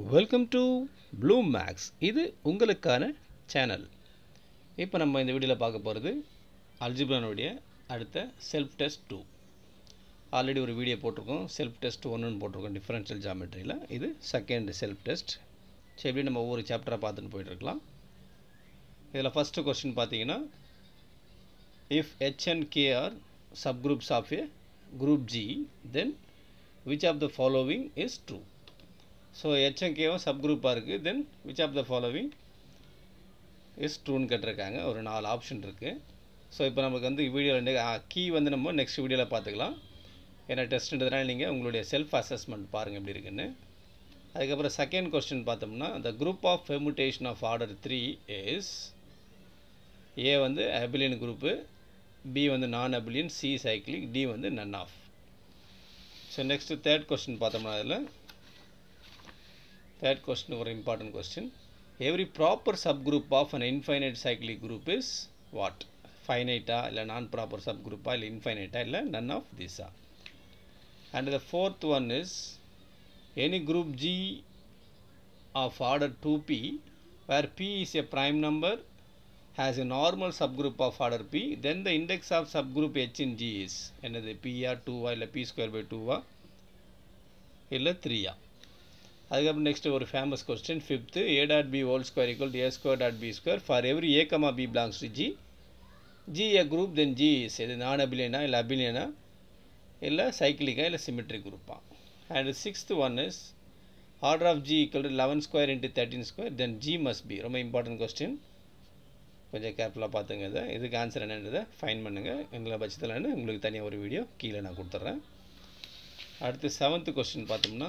Welcome to blue maths இது உங்களுக்கான channel இப்போ நம்ம இந்த வீடியோவில் பார்க்க போகிறது அல்ஜிப்ரானுடைய அடுத்த செல்ஃப் டெஸ்ட் டூ ஆல்ரெடி ஒரு வீடியோ போட்டிருக்கோம் செல்ஃப் டெஸ்ட் ஒன்றுன்னு போட்டிருக்கோம் டிஃபரன்ஷியல் ஜாமெட்ரியில் இது செகண்ட் செல்ஃப் டெஸ்ட் சரி எப்படி நம்ம ஒவ்வொரு சாப்டராக பார்த்துட்டு போயிட்டுருக்கலாம் இதில் ஃபஸ்ட்டு கொஸ்டின் பார்த்தீங்கன்னா if h and k are subgroups of a group G then which of the following is true so h and k சப்குரூப்பாக இருக்குது then which of the following is ட்ரூன்னு கேட்டிருக்காங்க ஒரு நாலு ஆப்ஷன் இருக்குது ஸோ இப்போ நமக்கு வந்து வீடியோவில் கீ வந்து நம்ம நெக்ஸ்ட் வீடியோவில் பார்த்துக்கலாம் ஏன்னா டெஸ்ட்ன்றதுனால நீங்கள் உங்களுடைய செல்ஃப் அசஸ்மெண்ட் பாருங்கள் எப்படி இருக்குன்னு அதுக்கப்புறம் செகண்ட் கொஸ்டின் பார்த்தோம்னா the group of permutation of order three is a வந்து அபிலியன் குரூப்பு பி வந்து நான் அபிலியன் சி சைக்கிளிக் டி வந்து none of so next third question பார்த்தோம்னா அதில் தேர்ட் கொஸ்டின் ஒரு important question every proper subgroup of an infinite cyclic group is what ஃபைனைட்டா இல்லை non proper சப் குரூப்பா இல்லை இன்ஃபைனைட்டா இல்லை none of these and the fourth one is any group G of order two P where P is a prime number has a normal subgroup of order P, then the index of subgroup H in G is என்னது P ஆ 2 ஆ இல்லை P square by 2 ஆ இல்லை 3 ஆ அதுக்கப்புறம் next ஒரு famous question fifth a dot b whole square equal to a square dot b square for every a comma b belongs to G G a group then G is இது non அபிலியனா இல்லை அபிலியனா இல்லை சைக்கிளிக்கா இல்லை symmetric குரூப்பா and sixth one is order of G equal to eleven square into thirteen square then G must be ரொம்ப important question கொஞ்சம் கேர்ஃபுல்லாக பார்த்துங்க இதை இதுக்கு ஆன்சர் என்னன்றதை ஃபைன் பண்ணுங்கள் எங்களை பட்சத்தில் உங்களுக்கு தனியாக ஒரு வீடியோ கீழே நான் கொடுத்துட்றேன் அடுத்து செவன்த்து கொஸ்டின் பார்த்தோம்னா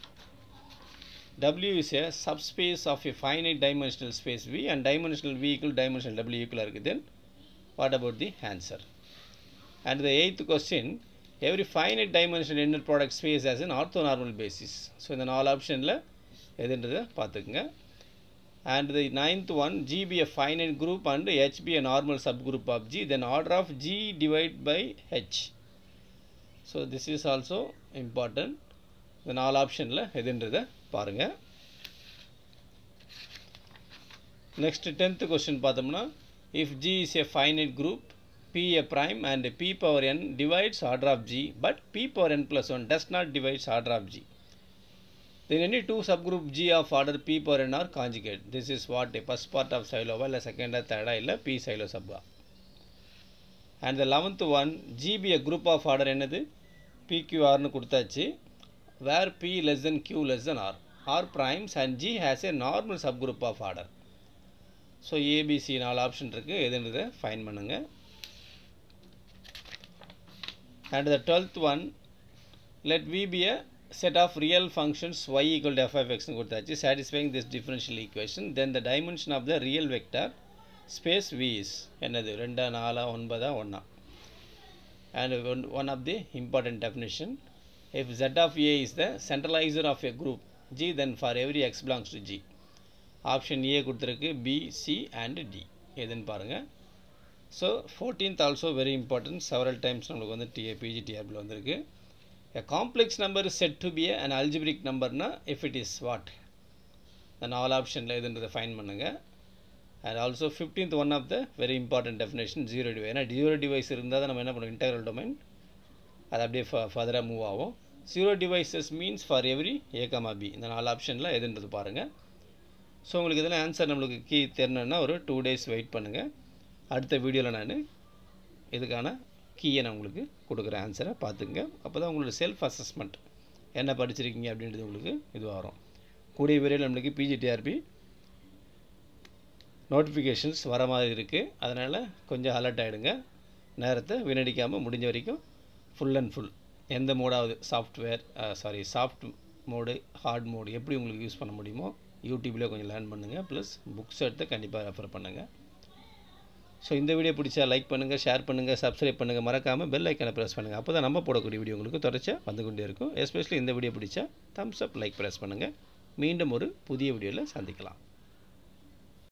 W is a subspace of a finite dimensional space V and dimensional V equal dimensional W equal இருக்குது then what about the answer and the eighth question every finite dimensional inner product space has an orthonormal basis so இந்த நாலு ஆப்ஷனில் எதுன்றதை பார்த்துக்குங்க and the ninth one G be a finite group and H be a normal subgroup of G then order of G divided by H so this is also important இந்த நாலு ஆப்ஷனில் எதுன்றதை பாருங்கள் next tenth question பார்த்தோம்னா if G is a finite group P a prime and P power N divides order of G but P power N plus one does not divides order of G then any two subgroup G of order P power n are conjugate. This is what a first part of Silova இல்லை second or third இல்லை P Silo subba. And the eleventh one G be a group of order என்னது PQRனு கொடுத்தாச்சு where P less than Q less than R. R primes and G has a normal subgroup of order. So ABC நாலு option இருக்குது எதுன்றதை find பண்ணுங்கள் and the twelfth one let V be a set of real functions y equal to f of x னு கொடுத்தாச்சு satisfying this differential equation then the dimension of the real vector space v is என்னது ரெண்டா நாலா ஒன்பதா ஒன்றா and one, one of the important definition if z of a is the centralizer of a group g then for every x belongs to g option A கொடுத்துருக்கு B C and D எதுன்னு பாருங்கள் so fourteenth also very important several times நம்மளுக்கு வந்து DA பிஜிடிஆர்பில் வந்திருக்கு a complex number is said to be an algebraic number na if it is what then all option எதுன்றதை find பண்ணுங்க and also 15th one of the very important definition zero device ஏன்னா zero device இருந்தால் தான் நம்ம என்ன பண்ணுவோம் integral domain அது அப்படியே ஃபர்தராக மூவ் ஆகும் zero devices means for every a comma b இந்த நாலு ஆப்ஷனில் எதுன்றது பாருங்கள் ஸோ உங்களுக்கு இதில் ஆன்சர் நம்மளுக்கு கீ தெரியணுன்னா ஒரு டூ டேஸ் வெயிட் பண்ணுங்கள் அடுத்த வீடியோவில் நான் இதுக்கான கீயை நான் உங்களுக்கு கொடுக்குற ஆன்சரை பார்த்துங்க அப்போ தான் உங்களோட செல்ஃப் அசஸ்மெண்ட் என்ன படிச்சிருக்கீங்க அப்படின்றது உங்களுக்கு இது வரும் கூடிய விரைவில் நம்மளுக்கு பிஜிடிஆர்பி நோட்டிஃபிகேஷன்ஸ் வர மாதிரி இருக்குது அதனால் கொஞ்சம் அலர்ட் ஆகிடுங்க நேரத்தை வீணடிக்காமல் முடிஞ்ச வரைக்கும் ஃபுல் அண்ட் ஃபுல் எந்த மோடாவது software sorry soft mode hard mode எப்படி உங்களுக்கு யூஸ் பண்ண முடியுமோ யூடியூப்பில் கொஞ்சம் லேர்ன் பண்ணுங்கள் ப்ளஸ் புக்ஸ் எடுத்து கண்டிப்பாக ரெஃபர் பண்ணுங்கள் ஸோ இந்த வீடியோ பிடிச்சா லைக் பண்ணுங்கள் ஷேர் பண்ணுங்கள் சப்ஸ்கிரைப் பண்ணுங்கள் மறக்காமல் பெல் ஐக்கனை ப்ரெஸ் பண்ணுங்கள் அப்போ தான் நம்ம போடக்கூடிய வீடியோ உங்களுக்கு தொடர்ச்சியாக வந்து கொண்டே இருக்கும் எஸ்பெஷலி இந்த வீடியோ பிடிச்சா தம்ஸ் அப் லைக் ப்ரெஸ் பண்ணுங்கள் மீண்டும் ஒரு புதிய வீடியோவில் சந்திக்கலாம்